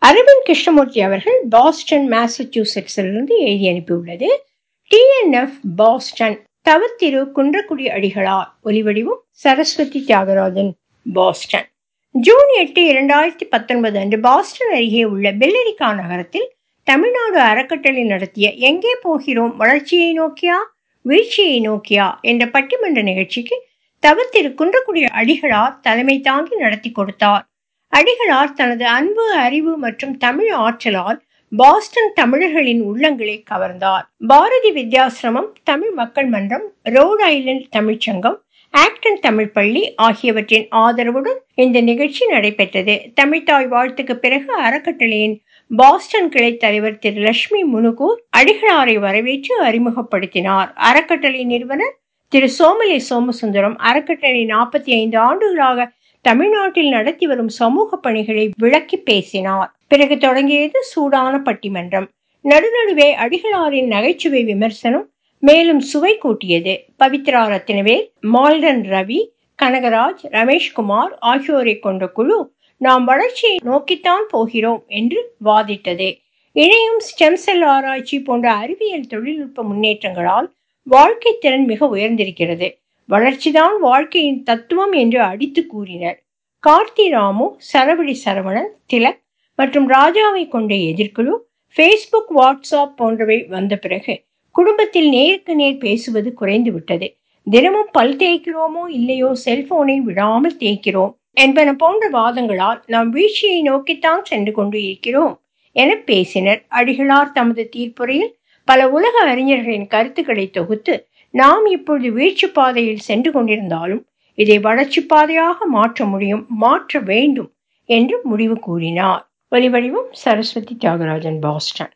அரவிந்த் கிருஷ்ணமூர்த்தி அவர்கள் பாஸ்டன் மாசச்சூசெட்ஸிலிருந்து எழுதி அனுப்பியுள்ளது டிஎன்எஃப் பாஸ்டன் தவத்திரு குன்றக்குடி அடிகளார் ஒலிவடிவும் சரஸ்வதி தியாகராஜன் பாஸ்டன் ஜூன் எட்டு இரண்டாயிரத்தி பத்தொன்பது அன்று பாஸ்டன் அருகே உள்ள பெல்லரிக்கா நகரத்தில் தமிழ்நாடு அறக்கட்டளை நடத்திய எங்கே போகிறோம் வளர்ச்சியை நோக்கியா வீழ்ச்சியை நோக்கியா என்ற பட்டிமன்ற நிகழ்ச்சிக்கு தவத்திரு குன்றக்குடி அடிகளார் தலைமை தாங்கி நடத்தி கொடுத்தார் அடிகளார் தனது அன்பு அறிவு மற்றும் தமிழ் ஆற்றலால் பாஸ்டன் தமிழர்களின் உள்ளங்களை கவர்ந்தார் பாரதி வித்யாசிரமம் தமிழ் மக்கள் மன்றம் ரோட் ஐலண்ட் தமிழ்ச்சங்கம் ஆக்டன் தமிழ் பள்ளி ஆகியவற்றின் ஆதரவுடன் இந்த நிகழ்ச்சி நடைபெற்றது தமிழ்தாய் வாழ்த்துக்கு பிறகு அறக்கட்டளையின் பாஸ்டன் கிளை தலைவர் திரு லட்சுமி முனுகூர் அடிகளாரை வரவேற்று அறிமுகப்படுத்தினார் அறக்கட்டளை நிறுவனர் திரு சோமலி சோமசுந்தரம் அறக்கட்டளை நாற்பத்தி ஐந்து ஆண்டுகளாக தமிழ்நாட்டில் நடத்தி வரும் சமூக பணிகளை விளக்கி பேசினார் பிறகு தொடங்கியது சூடான பட்டிமன்றம் நடுநடுவே அடிகளாரின் நகைச்சுவை விமர்சனம் மேலும் சுவை கூட்டியது பவித்ரா ரத்தினவேல் மால்டன் ரவி கனகராஜ் ரமேஷ்குமார் ஆகியோரை கொண்ட குழு நாம் வளர்ச்சியை நோக்கித்தான் போகிறோம் என்று வாதிட்டது இணையும் ஸ்டெம் செல் ஆராய்ச்சி போன்ற அறிவியல் தொழில்நுட்ப முன்னேற்றங்களால் வாழ்க்கை திறன் மிக உயர்ந்திருக்கிறது வளர்ச்சிதான் வாழ்க்கையின் தத்துவம் என்று அடித்து கூறினர் கார்த்தி ராமு சரவடி சரவணன் திலக் மற்றும் ராஜாவை கொண்ட எதிர்க்குழு ஃபேஸ்புக் வாட்ஸ்அப் போன்றவை வந்த பிறகு குடும்பத்தில் நேருக்கு நேர் பேசுவது குறைந்து விட்டது தினமும் பல் தேய்க்கிறோமோ இல்லையோ செல்போனை விடாமல் தேய்க்கிறோம் என்பன போன்ற வாதங்களால் நாம் வீழ்ச்சியை நோக்கித்தான் சென்று கொண்டு இருக்கிறோம் என பேசினர் அடிகளார் தமது தீர்ப்புரையில் பல உலக அறிஞர்களின் கருத்துக்களை தொகுத்து நாம் இப்பொழுது வீழ்ச்சி பாதையில் சென்று கொண்டிருந்தாலும் இதை வளர்ச்சி பாதையாக மாற்ற முடியும் மாற்ற வேண்டும் என்று முடிவு கூறினார் ஒலிவடிவம் சரஸ்வதி தியாகராஜன் பாஸ்டன்